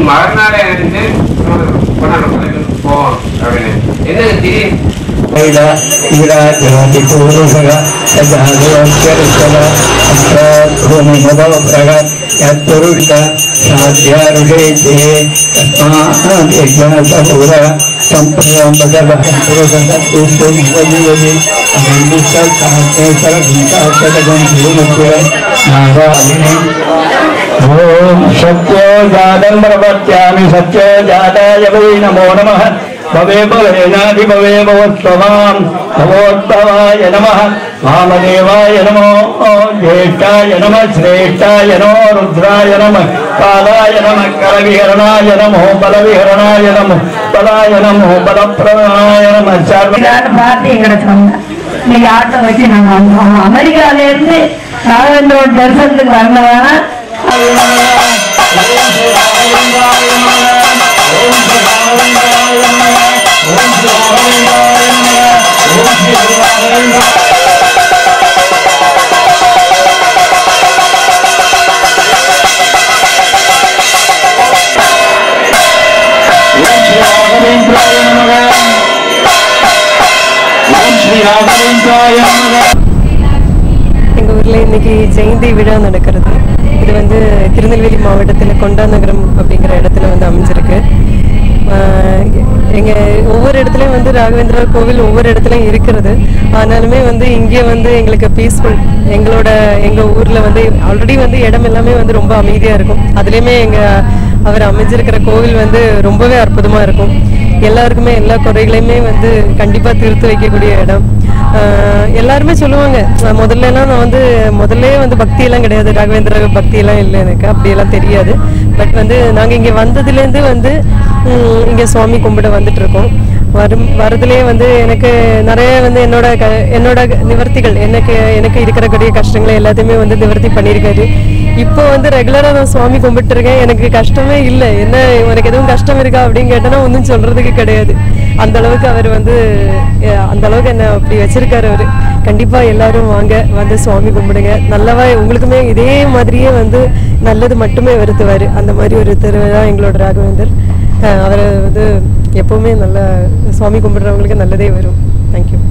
மறுநாளே நினைச்சு கொண்டாந்து போவோம் அப்படின்னு என்னங்க திடீர் ैला ईराजोति पूर्वसग सजागोच्चरितव अस्त्राभूमिमदोप्रग यत्पुरुष साध्यारुषेते तस्मादेज्ञासपूर सम्प्रयम्बगः पुरुषसत्पुष्टुमवजीवति अहिंसत्सात्मेश्वरघण्टाक्षतगं गुरुमुख्य नारायणे ॐ सत्यो जातं प्रपत्यामि सत्यो जाताय वै नमो नमः भवे भवेनाधिभवे भवत्सवां भवोत्तवाय नमः वामदेवाय नमो ज्येष्ठाय नमः श्रेष्ठाय नमो रुद्राय नमः कालाय नमः करविहरणाय नमो बलविहरणाय नमो बलाय नमो बलप्रदाय नमः सर्व இதான்னு பார்த்து எங்களை சொன்னேன் இன்னைக்கு ஆட்டோ வச்சு நாங்க வந்தோம் அமெரிக்கால இருந்து நாகவேந்தோட தரிசனத்துக்கு வந்தவனா எங்கள் ஊரில் இன்னைக்கு ஜெயந்தி விழா நடக்கிறது இது வந்து திருநெல்வேலி மாவட்டத்தில் கொண்டாநகரம் அப்படிங்கிற இடத்துல வந்து அமைஞ்சிருக்கு எங்கள் ஒவ்வொரு இடத்துலையும் வந்து ராகவேந்திரா கோவில் ஒவ்வொரு இடத்துலையும் இருக்கிறது ஆனாலுமே வந்து இங்கே வந்து எங்களுக்கு பீஸ்ஃபுல் எங்களோட எங்கள் ஊரில் வந்து ஆல்ரெடி வந்து இடம் எல்லாமே வந்து ரொம்ப அமைதியாக இருக்கும் அதுலேயுமே எங்கள் அவர் அமைஞ்சிருக்கிற கோவில் வந்து ரொம்பவே அற்புதமாக இருக்கும் எல்லாருக்குமே எல்லா குறைகளையுமே வந்து கண்டிப்பாக தீர்த்து வைக்கக்கூடிய இடம் ஆஹ் எல்லாருமே சொல்லுவாங்க நான் முதல்ல எல்லாம் நான் வந்து முதல்ல வந்து பக்தி எல்லாம் கிடையாது ராகவேந்திர பக்தி எல்லாம் இல்லை எனக்கு அப்படியெல்லாம் தெரியாது பட் வந்து நாங்க இங்க வந்ததுலேருந்து வந்து உம், இங்க சுவாமி கும்பிட வந்துட்டு இருக்கோம் வரும் வரதுலேயே வந்து எனக்கு நிறைய வந்து என்னோட க என்னோட நிவர்த்திகள் எனக்கு எனக்கு இருக்கிறக்கூடிய கஷ்டங்களை எல்லாத்தையுமே வந்து நிவர்த்தி பண்ணியிருக்காரு இப்போ வந்து ரெகுலராக நான் சுவாமி கும்பிட்டு இருக்கேன் எனக்கு கஷ்டமே இல்லை என்ன உனக்கு எதுவும் கஷ்டம் இருக்கா அப்படின்னு கேட்டேன்னா ஒன்றும் சொல்றதுக்கு கிடையாது அந்த அளவுக்கு அவர் வந்து அஹ், அந்த அளவுக்கு என்ன அப்படி வச்சிருக்காரு அவரு கண்டிப்பா எல்லாரும் வாங்க வந்து சுவாமி கும்பிடுங்க நல்லவா உங்களுக்குமே இதே மாதிரியே வந்து நல்லது மட்டுமே வருத்துவார் அந்த மாதிரி ஒரு திருவிழா எங்களோட ராகவேந்தர் அவர் வந்து எப்பவுமே நல்ல சுவாமி கும்பிடுறவங்களுக்கு நல்லதே வரும் தேங்க்யூ